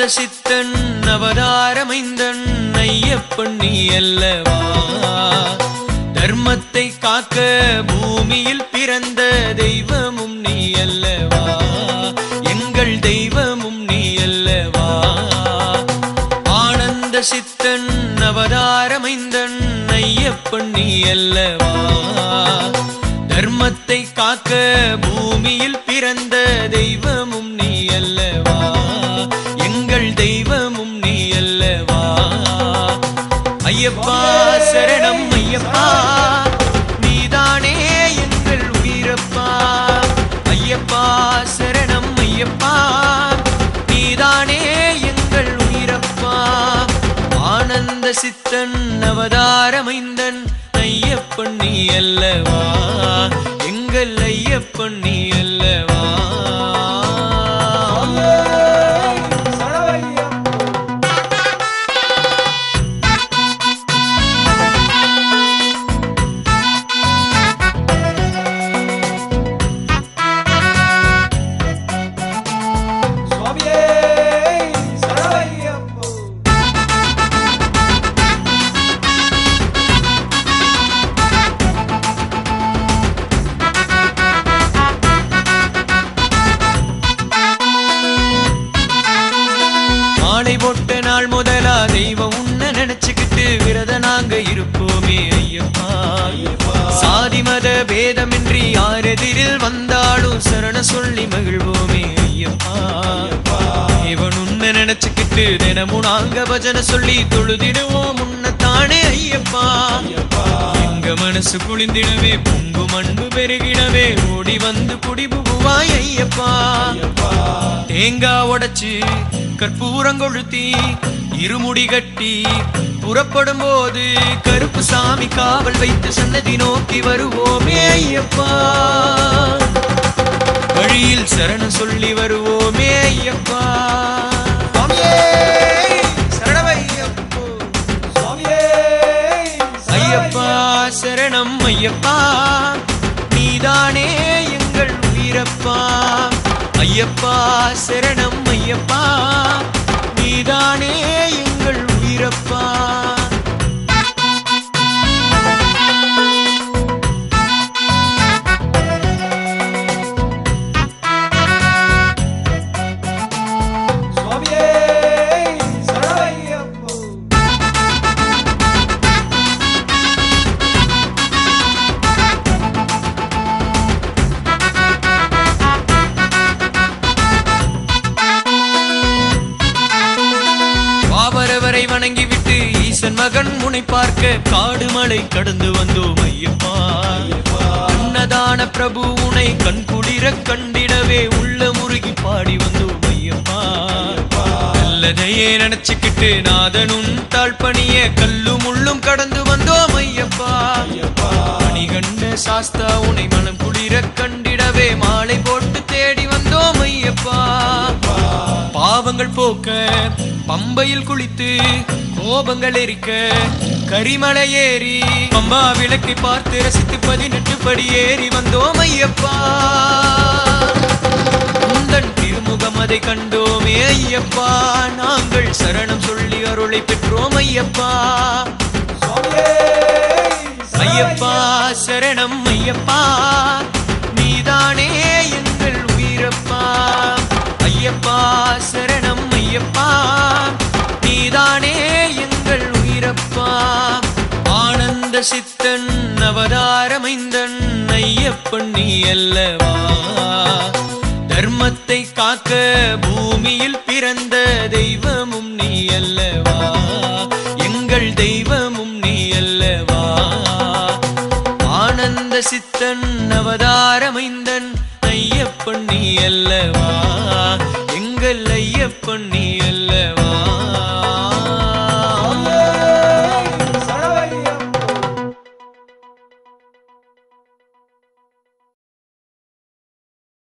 சித்தன் அவதாரமைந்தன் ஐயப்பன் நீ அல்லவா தர்மத்தை காக்க பூமியில் பிறந்த தெய்வமும் நீ அல்லவா எங்கள் தெய்வமும் நீ அல்லவா ஆனந்த சித்தன் அவதாரமைந்தன் ஐயப்பன் நீ அல்லவா தர்மத்தை காக்க பூமியில் பிறந்த தெய்வமும் நீ அல்லவா எங்கள் தெய்வமும் நீ அல்லவா ஐயப்பா சரணம் ஐயப்பா நீதானே எங்கள் உயிரப்பா ஐயப்பா சரணம் ஐயப்பா நீதானே எங்கள் உயிரப்பா ஆனந்த சித்தன் அவதாரமைந்தன் ஐயப்பன் நீ அல்லவா எங்கள் ஐயப்பன் நீ அல்லவா சுவாமியே சரணையப்போ மாலை போட்ட நாள் முதலா தெய்வம் உன்ன நினைச்சுக்கிட்டு விரத நாங்க இருப்போமே ஐயப்பா சாதி மத பேதமின்றி யார் எதிரில் வந்தாலும் சரண சொல்லி மகிழ்வோமே ஐயப்பா இவன் உன்ன நினைச்சுக்கிட்டு தினமும் நாங்க பஜனை சொல்லி தொழுதிடுவோம் உன்னத்தானே ஐயப்பா எங்க மனசு குளிந்திடவே பொங்கு மண்பு பெருகிடவே ஓடி வந்து குடிபுகுவாய் ஐயப்பா தேங்காய் உடைச்சு கற்பூரம் கொளுத்தி இருமுடி கட்டி புறப்படும் போது கருப்பு சாமி காவல் வைத்து சன்னதி நோக்கி வருவோமே ஐயப்பா வழியில் சரணம் சொல்லி வருவோமே ஐயப்பா சுவாமியே சரணமையப்போ சுவாமியே ஐயப்பா சரணம் ஐயப்பா நீதானே எங்கள் உயிரப்பா ஐயப்பா சரணம் ஐயப்பா நீதானே எங்கள் உயிரப்பா சுவாமியே சரணையப்போ பாவரவரை வணங்கிவிட்டு ஈசன் மகன் முனை பார்க்க காடு மலை கடந்து வந்தோம் ஐயப்பா அன்னதான பிரபு உனை கண் குளிர கண்டிடவே உள்ள முருகி பாடி வந்தோம் ஐயப்பா நல்லதையே நினைச்சுக்கிட்டு நாதனும் தாழ்பணிய கல்லும் முள்ளும் கடந்து வந்தோம் ஐயப்பா மணிகண்ட சாஸ்தா உனை மனம் குளிர கண்டிடவே மாலை போட்டு தேடி வந்தோம் ஐயப்பா பாவங்கள் போக்க பம்பையில் குளித்து கோபங்கள் எரிக்க கரிமலை ஏறி பம்பா விளக்கை பார்த்து ரசித்து பதினெட்டு படி ஏறி வந்தோம் ஐயப்பா உந்தன் திருமுகம் அதை கண்டோமே ஐயப்பா நாங்கள் சரணம் சொல்லி அருளை பெற்றோம் ஐயப்பா சுவாமியே ஐயப்பா சரணம் ஐயப்பா நீதானே எங்கள் உயிரப்பா ஐயப்பா சரணம் ஐயப்பா நீதானே எங்கள் உயிரப்பா ஆனந்த சித்தன் அவதாரமைந்தன் ஐயப்பன் நீ அல்லவா தர்மத்தை காக்க பூமியில் பிறந்த தெய்வமும் நீ அல்லவா எங்கள் தெய்வமும் நீ அல்லவா ஆனந்த சித்தன் அவதாரமைந்தன் ஐயப்பன் நீ அல்லவா எங்கள் ஐயப்பன் நீ